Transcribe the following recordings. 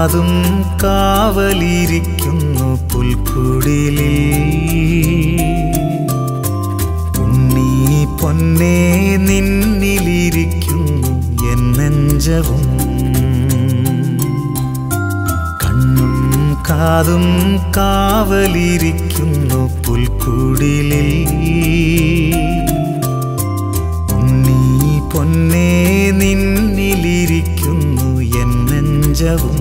കാതും കാവലിരിക്കുന്നു പുൽക്കുടിലിൽ ഉണ്ണി പൊന്നേ നിന്നിലിരിക്കുന്നു എന്നെഞ്ചവും കണ്ണും കാതും കാവലിരിക്കുന്നു പുൽക്കുടിലിൽ ഉണ്ണി പൊന്നേ നിന്നിലിരിക്കുന്നു എന്നെഞ്ചവും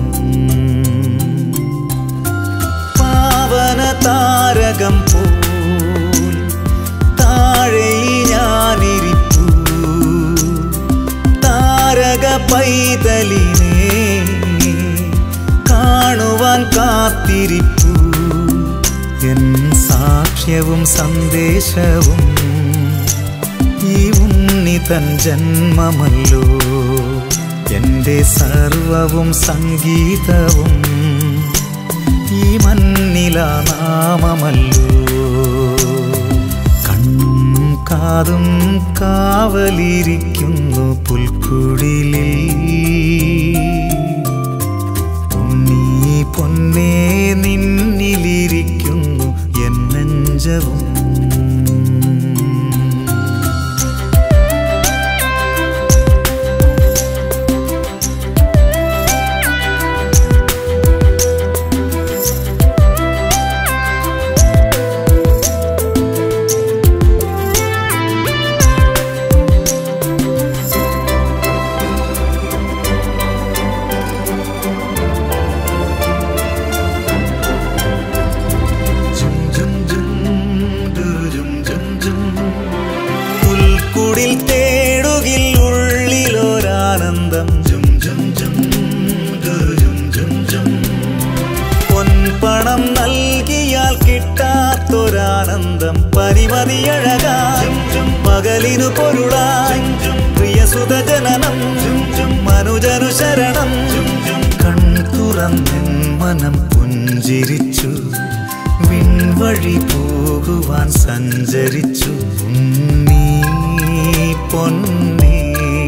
പാവന താരകം പോൽ താഴെ ഞാനിരിപ്പൂ താരക പൈതലിനെ കാണുവാൻ കാത്തിരിപ്പൂ എൻ സാക്ഷ്യവും സന്ദേശവും ഈ ഉണ്ണി തൻ ജന്മമല്ലോ എൻ്റെ സർവവും സംഗീതവും ഈ മണ്ണില നാമമല്ലോ കണ്ണും കാതും കാവലിരിക്കുന്നു പുൽക്കുടിലിൽ ഉണ്ണി പൊന്നേ നിന്നിലിരിക്കുന്നു എന്നെഞ്ചവും ജും ജും ജും ദുരുജും ജും ജും. പുൽക്കുടിൽ തേടുകിൽ ഉള്ളിലൊരാനന്ദം ജും ജും ജും ദുരുജും ജും ജും. പൊൻപണം നൽകിയാൽ കിട്ടാത്തൊരാനന്ദം പരിമതിയഴകാൻ പകലിനു പൊരുളാൻ പ്രിയസുത ജനനം മനുജനു ശരണം കൺ തുറന്നെൻ മനം പുഞ്ചിരിച്ചു വിൺവഴി പോകുവാൻ സഞ്ചരിച്ചു ഉണ്ണി പൊന്നേ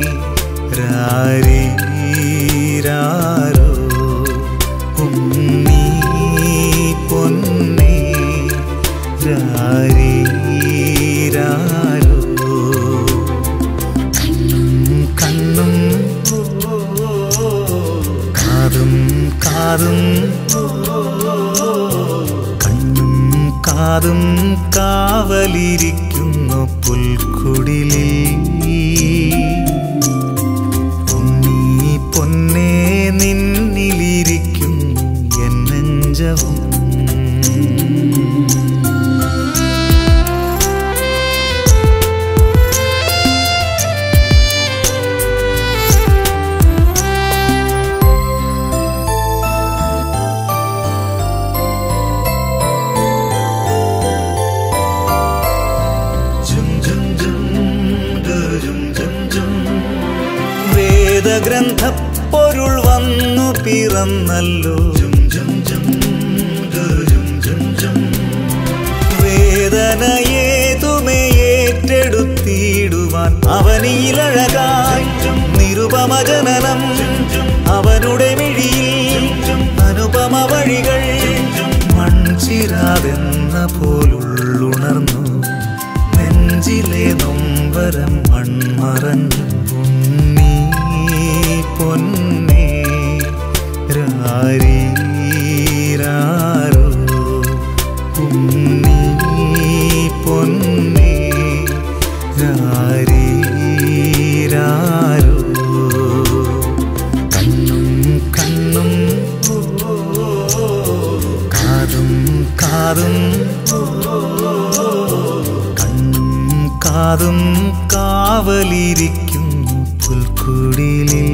രാരീരാരോ ഉണ്ണി പൊന്നേ രാരീരാരോ കണ്ണും കാതും കാതും കണ്ണും കാതും കാവലിരിക്കുന്നു പുൽക്കുടിലിൽ ഉണ്ണി പൊന്നേ നിന്നിലിരിക്കുന്നു എന്നെഞ്ചവും ജും ജും ജും ദുരും ജും ജും. വേദഗ്രന്ഥ പൊരുൾ വന്നു പിറന്നല്ലോ ജും ജും ജും ദുരും ജും ജും. വേദനയേതുമേ ഏറ്റെടുത്തിടുവാൻ അവനിലഴകായി നിരുപമ ജനനം അവനുടെ മിഴിയിൽ അനുപമ വഴികൾ മൺചിരാതെന്ന പോലുള്ളുണർന്നു നെഞ്ചിലെ നൊമ്പരം മൺമറഞ്ഞു ഉണ്ണി പൊന്നേ രാരീരാരോ ഉണ്ണി പൊന്നേ രാരീരാരോ കണ്ണും കണ്ണും കാതും കാതും കണ്ണും കാതും കാവലിരിക്കുന്നു പുൽക്കുടിലിൽ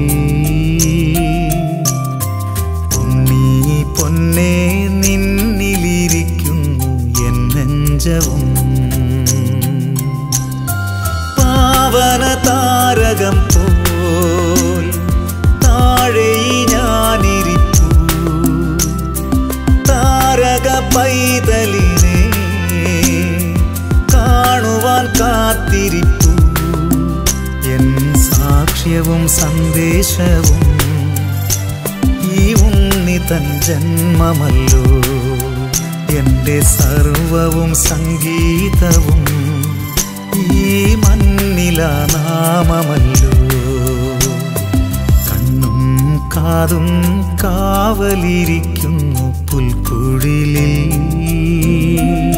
ഉണ്ണി പൊന്നേ നിന്നിലിരിക്കുന്നു എന്നെഞ്ചവും പാവന താരകം പോൽ താഴെ ഞാനിരിപ്പൂ താരക പൈതലിനെ കാണുവാൻ കാത്തിരിപ്പൂ എൻ സാക്ഷ്യവും സന്ദേശവും ഈ ഉണ്ണി തൻ ജന്മമല്ലോ എൻ്റെ സർവവും സംഗീതവും ഈ മണ്ണില നാമമല്ലോ കണ്ണും കാതും കാവലിരിക്കുന്നു പുൽക്കുഴിലിൽ